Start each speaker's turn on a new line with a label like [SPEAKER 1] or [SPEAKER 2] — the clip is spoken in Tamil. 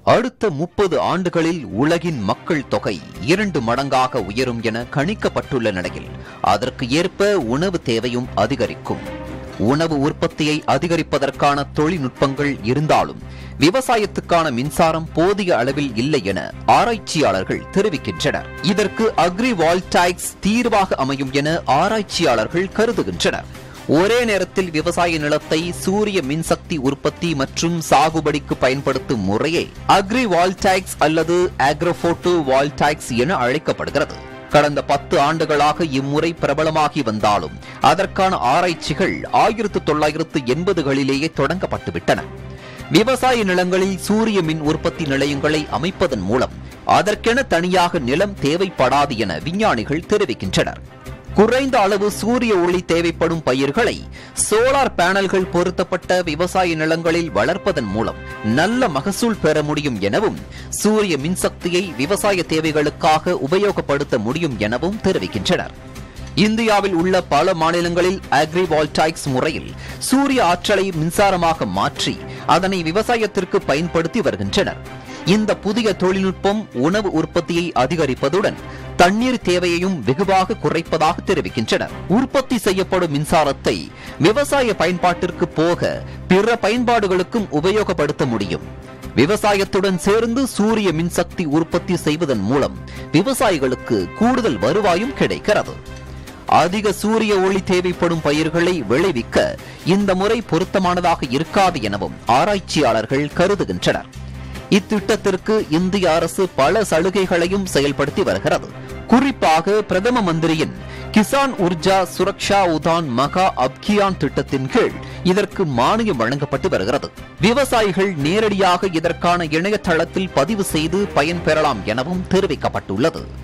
[SPEAKER 1] அடுத்த முப்பது ஆண்டுகளில் உலகின் மக்கள் தொகை இரண்டு மடங்காக உயரும் என கணிக்கப்பட்டுள்ள நிலையில் அதற்கு ஏற்ப உணவு தேவையும் அதிகரிக்கும் உணவு உற்பத்தியை அதிகரிப்பதற்கான தொழில்நுட்பங்கள் இருந்தாலும் விவசாயத்துக்கான மின்சாரம் போதிய அளவில் இல்லை என ஆராய்ச்சியாளர்கள் தெரிவிக்கின்றனர் இதற்கு அக்ரி வால்டாய்க்ஸ் தீர்வாக அமையும் என ஆராய்ச்சியாளர்கள் கருதுகின்றனர் ஒரே நேரத்தில் விவசாய நிலத்தை சூரிய மின்சக்தி உற்பத்தி மற்றும் சாகுபடிக்கு பயன்படுத்தும் முறையே அக்ரி வால்டாக்ஸ் அல்லது ஆக்ரோபோட்டோ வால்டாக்ஸ் என அழைக்கப்படுகிறது கடந்த பத்து ஆண்டுகளாக இம்முறை பிரபலமாகி வந்தாலும் அதற்கான ஆராய்ச்சிகள் ஆயிரத்து தொள்ளாயிரத்து எண்பதுகளிலேயே தொடங்கப்பட்டுவிட்டன விவசாய நிலங்களில் சூரிய மின் உற்பத்தி நிலையங்களை அமைப்பதன் மூலம் அதற்கென தனியாக நிலம் தேவைப்படாது என விஞ்ஞானிகள் தெரிவிக்கின்றனர் குறைந்த அளவு சூரிய ஒளி தேவைப்படும் பயிர்களை சோலார் பேனல்கள் பொருத்தப்பட்ட விவசாய நிலங்களில் வளர்ப்பதன் மூலம் நல்ல மகசூல் பெற முடியும் எனவும் சூரிய மின்சக்தியை விவசாய தேவைகளுக்காக உபயோகப்படுத்த முடியும் எனவும் தெரிவிக்கின்றனர் இந்தியாவில் உள்ள பல மாநிலங்களில் அக்ரிவால்டாய்க்ஸ் முறையில் சூரிய ஆற்றலை மின்சாரமாக மாற்றி அதனை விவசாயத்திற்கு பயன்படுத்தி வருகின்றனர் இந்த புதிய தொழில்நுட்பம் உணவு உற்பத்தியை அதிகரிப்பதுடன் தண்ணீர் தேவையையும் வெகுவாக குறைப்பதாக தெரிவிக்கின்றனர் உற்பத்தி செய்யப்படும் மின்சாரத்தை விவசாய பயன்பாட்டிற்கு போக பிற பயன்பாடுகளுக்கும் உபயோகப்படுத்த முடியும் விவசாயத்துடன் சேர்ந்து சூரிய மின்சக்தி உற்பத்தி செய்வதன் மூலம் விவசாயிகளுக்கு கூடுதல் வருவாயும் கிடைக்கிறது அதிக சூரிய ஒளி தேவைப்படும் பயிர்களை விளைவிக்க இந்த முறை பொருத்தமானதாக இருக்காது எனவும் ஆராய்ச்சியாளர்கள் கருதுகின்றனர் இத்திட்டத்திற்கு இந்திய அரசு பல சலுகைகளையும் செயல்படுத்தி வருகிறது குறிப்பாக பிரதம மந்திரியின் கிசான் உர்ஜா சுரக்ஷா உதான் மகா அப்கியான் திட்டத்தின் கீழ் இதற்கு மானியம் வழங்கப்பட்டு வருகிறது விவசாயிகள் நேரடியாக இதற்கான இணையதளத்தில் பதிவு செய்து பயன்பெறலாம் எனவும் தெரிவிக்கப்பட்டுள்ளது